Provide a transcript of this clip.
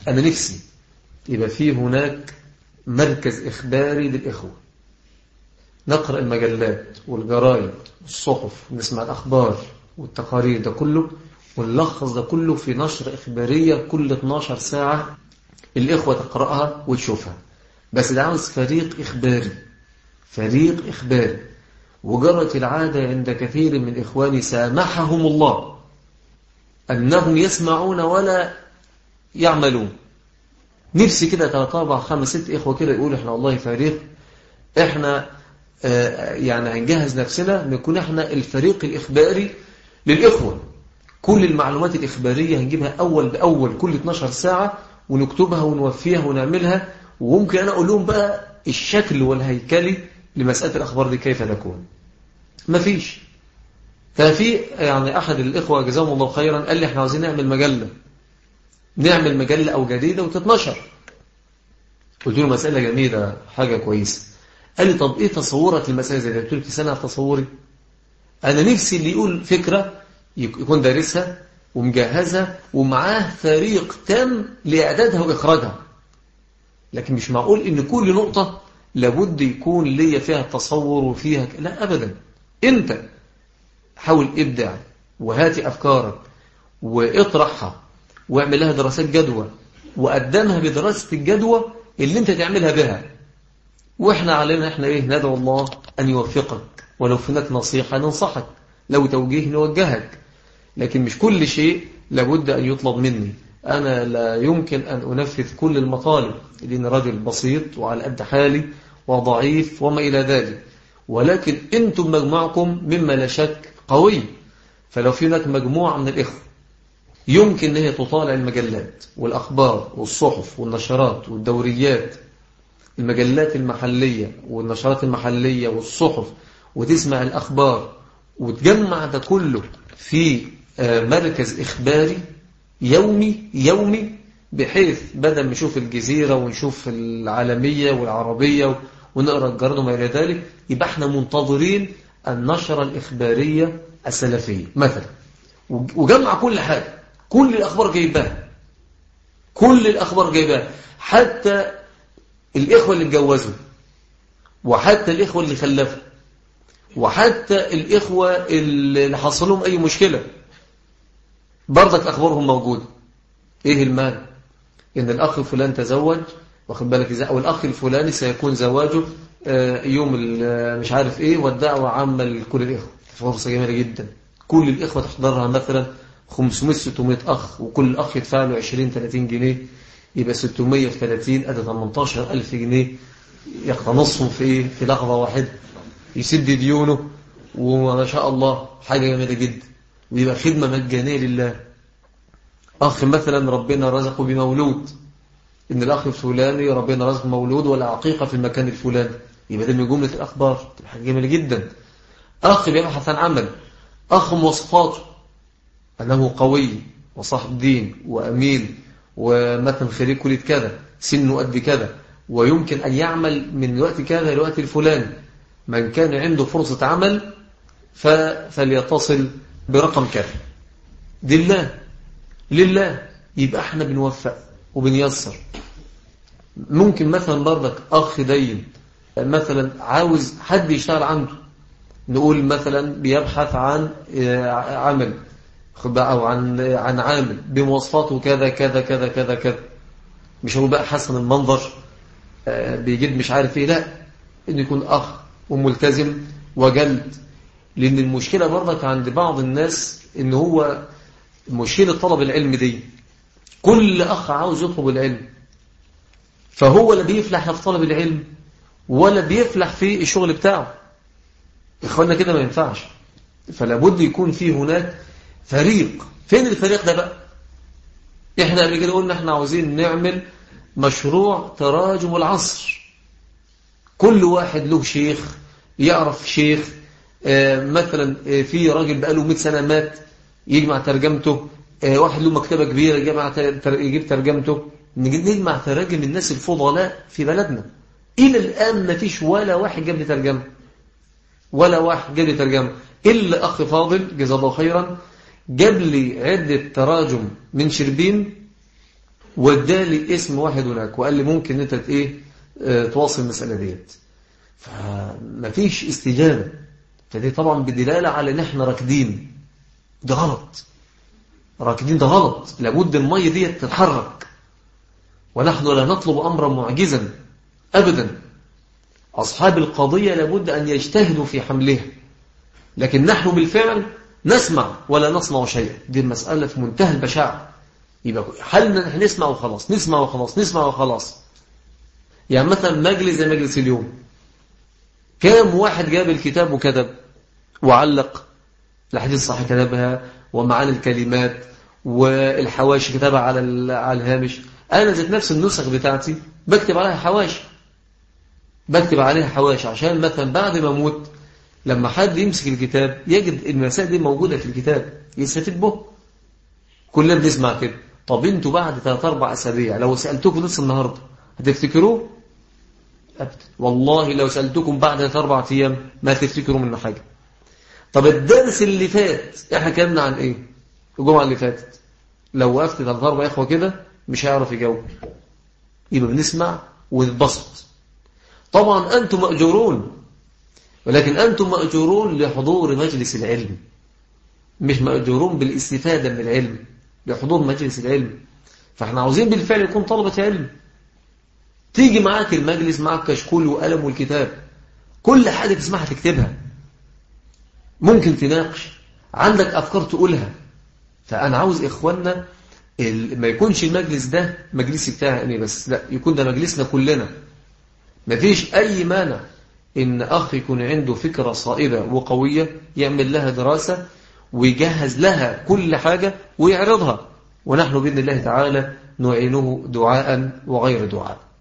أنا نفسي يبقى فيه هناك مركز إخباري للإخوة نقرأ المجلات والجرائد والصحف ونسمع الأخبار والتقارير ده كله ونلخص ده كله في نشر إخبارية كل 12 ساعة الإخوة تقرأها وتشوفها بس ده عاوز فريق إخباري فريق إخباري وجرت العادة عند كثير من إخواني سامحهم الله أنهم يسمعون ولا يعملون نفسي كده ثلاثة أربع خمس ست إخوة كده يقولوا إحنا والله فريق إحنا آه يعني هنجهز نفسنا نكون إحنا الفريق الإخباري للإخوة كل المعلومات الإخبارية هنجيبها أول بأول كل 12 ساعة ونكتبها ونوفيها ونعملها وممكن أنا أقول لهم بقى الشكل والهيكلي لمسألة الأخبار دي كيف تكون مفيش ففي يعني أحد الإخوة جزاهم الله خيرا قال لي احنا عاوزين نعمل مجلة نعمل مجلة أو جديدة وتتنشر قلت له مسألة جميلة حاجة كويسة قال لي طب إيه تصورك المسألة زي قلت له في سنة تصوري أنا نفسي اللي يقول فكرة يكون دارسها ومجهزها ومعاه فريق تام لإعدادها وإخراجها لكن مش معقول إن كل نقطة لابد يكون ليا فيها تصور وفيها لا أبدا أنت حاول ابدع وهاتي أفكارك واطرحها واعمل لها دراسات جدوى وقدمها بدراسة الجدوى اللي انت تعملها بها واحنا علينا احنا ايه ندعو الله ان يوفقك ولو في هناك نصيحة ننصحك لو توجيه نوجهك لكن مش كل شيء لابد أن يطلب مني أنا لا يمكن أن أنفذ كل المطالب لأن راجل بسيط وعلى قد حالي وضعيف وما إلى ذلك ولكن أنتم مجموعكم مما لا شك قوي فلو في هناك مجموعة من الإخوة يمكن أن هي تطالع المجلات والأخبار والصحف والنشرات والدوريات المجلات المحلية والنشرات المحلية والصحف وتسمع الأخبار وتجمع ده كله في مركز إخباري يومي يومي بحيث بدل ما نشوف الجزيرة ونشوف العالمية والعربية ونقرأ الجرد وما إلى ذلك يبقى احنا منتظرين النشرة الإخبارية السلفية مثلا وجمع كل حاجة كل الأخبار جايباها كل الأخبار جايباها حتى الإخوة اللي اتجوزوا وحتى الإخوة اللي خلفوا وحتى الإخوة اللي حصل لهم أي مشكلة برضك أخبارهم موجودة إيه المال إن الأخ فلان تزوج واخد بالك إزاي أو الأخ الفلاني سيكون زواجه يوم مش عارف إيه والدعوة عامة لكل الإخوة فرصة جميلة جدا كل الإخوة تحضرها مثلا 500 600 أخ وكل أخ يدفع له 20 30 جنيه يبقى 600 في 30 أدى 18000 جنيه يقتنصهم في إيه في لحظة واحدة يسد ديونه وما شاء الله حاجة جميلة جدا ويبقى خدمة مجانية لله أخ مثلا ربنا رزقه بمولود إن الأخ الفلاني ربنا رزق مولود ولا عقيقة في المكان الفلاني يبقى ده من جملة الأخبار حاجة جميلة جدا أخ بيبحث عن عمل أخ مواصفاته أنه قوي وصاحب دين وأمين ومثلا خريج كلية كذا سنه قد كذا ويمكن أن يعمل من الوقت كذا لوقت الفلاني من كان عنده فرصة عمل فليتصل برقم كذا لله لله يبقى احنا بنوفق وبنيسر ممكن مثلا برضك أخ دين مثلا عاوز حد يشتغل عنده نقول مثلا بيبحث عن عمل أو عن عن عامل بمواصفاته كذا كذا كذا كذا كذا مش هو بقى حسن المنظر بيجيب مش عارف ايه لا انه يكون أخ وملتزم وجلد لأن المشكلة برضك عند بعض الناس ان هو مشكلة طلب العلم دي كل أخ عاوز يطلب العلم فهو لا بيفلح في طلب العلم ولا بيفلح في الشغل بتاعه إخوانا كده ما ينفعش فلا بد يكون في هناك فريق فين الفريق ده بقى احنا قبل كده قلنا احنا عاوزين نعمل مشروع تراجم العصر كل واحد له شيخ يعرف شيخ آه مثلا آه في راجل بقاله 100 سنة مات يجمع ترجمته آه واحد له مكتبة كبيرة يجمع يجيب ترجمته نجمع تراجم الناس الفضلاء في بلدنا إلى الآن ما فيش ولا واحد جاب لي ترجمة ولا واحد جاب لي ترجمة إلا أخ فاضل جزاه الله خيرا جاب لي عدة تراجم من شربين وادالي اسم واحد هناك وقال لي ممكن انت ايه اه تواصل المسألة ديت فمفيش استجابة فدي طبعا بدلالة على ان احنا راكدين ده غلط راكدين ده غلط لابد المية ديت تتحرك ونحن لا نطلب أمرا معجزا أبدا أصحاب القضية لابد أن يجتهدوا في حملها لكن نحن بالفعل نسمع ولا نصنع شيئا دي المسألة في منتهى البشاعة يبقى حالنا نحن نسمع وخلاص نسمع وخلاص نسمع وخلاص يعني مثلا مجلس زي مجلس اليوم كام واحد جاب الكتاب وكتب وعلق الحديث الصحيح كتبها ومعاني الكلمات والحواشي كتبها على على الهامش أنا ذات نفس النسخ بتاعتي بكتب عليها حواشي بكتب عليها حواشي عشان مثلا بعد ما أموت لما حد يمسك الكتاب يجد المسائل دي موجودة في الكتاب يستفيد به كلنا بنسمع كده طب انتوا بعد ثلاث اربع اسابيع لو سالتكم لسه النهارده هتفتكروه ابدا والله لو سالتكم بعد ثلاث اربع ايام ما تفتكروا منه حاجه طب الدرس اللي فات احنا كلامنا عن ايه الجمعه اللي فاتت لو وقفت ثلاث اربع اخوه كده مش هيعرف يجاوب يبقى بنسمع ونتبسط طبعا انتم ماجورون ولكن انتم ماجورون لحضور مجلس العلم مش ماجورون بالاستفاده من العلم لحضور مجلس العلم فاحنا عاوزين بالفعل يكون طلبة علم تيجي معاك المجلس معك كشكول وقلم والكتاب كل حاجة تسمعها تكتبها ممكن تناقش عندك أفكار تقولها فأنا عاوز إخواننا ما يكونش المجلس ده مجلسي بتاعي أنا بس لا يكون ده مجلسنا كلنا مفيش أي مانع إن أخ يكون عنده فكرة صائبة وقوية يعمل لها دراسة ويجهز لها كل حاجة ويعرضها ونحن بإذن الله تعالى نعينه دعاء وغير دعاء